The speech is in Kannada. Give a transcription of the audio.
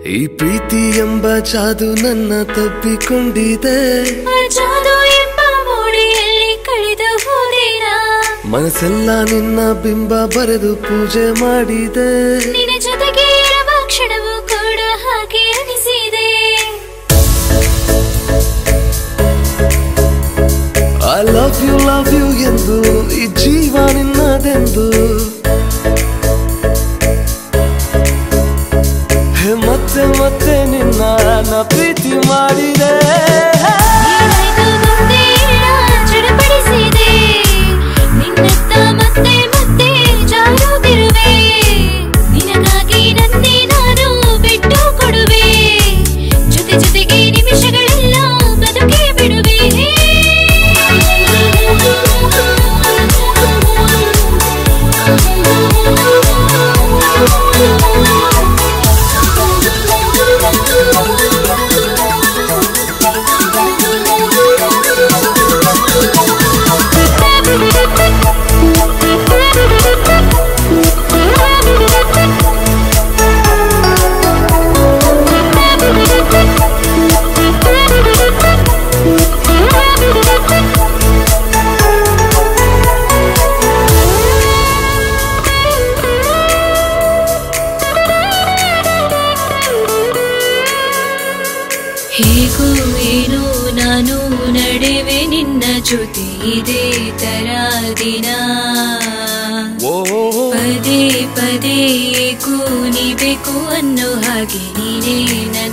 ಈ ಪ್ರೀತಿ ಎಂಬ ಜಾದು ನನ್ನ ತಬ್ಬಿಕೊಂಡಿದೆ ಆ ಜಾದು ಎಂಬ ಮೋಡಿಯಲ್ಲಿ ಕಳೆದು ಹೋದಿರಾ ಮನಸ್ಸೆಲ್ಲ ನಿನ್ನ ಬಿಂಬ ಬರೆದು ಪೂಜೆ ಮಾಡಿದೆ ನಿನ್ನ ಜೊತೆಗೆ ಇರುವ ಕ್ಷಣವೂ ಕೂಡ ಹಾಗೆ ಅನಿಸಿದೆ I love you love you ಎಂದು ಈ ಜೀವ ನಿನ್ನದೆಂದು ಹೇ ಮತ್ತೆ ಮತ್ತೆ ನಿನ್ನ ನಾ ಪ್ರೀತಿ ಮಾಡಿದೆ ಏನಾಯ್ತು ಮುಂದೆ ಇಲ್ಲ ಚಡಪಡಿಸಿದೆ ನಿನ್ನತ್ತ ಮತ್ತೆ ಮತ್ತೆ ಜಾರುತ್ತಿರುವೆ ನಿನಗಾಗಿ ನನ್ನೇ ನಾನು ಬಿಟ್ಟು ಕೊಡುವೆ ಜೊತೆ ಜೊತೆಗೆ ನಿಮಿಷಗಳೆಲ್ಲ ಬದುಕೇ ಬಿಡುವೆ ಹೇಗೂ ಏನೋ ನಾನು ನಡೆವೆ ನಿನ್ನ ಜೊತೆ ಇದೇ ತರ ದಿನ ಓ ಪದೇ ಪದೇ ಏಕೂ ನೀ ಬೇಕು ಅನ್ನೋ ಹಾಗೆ ನೀನೇ ನನ್ನ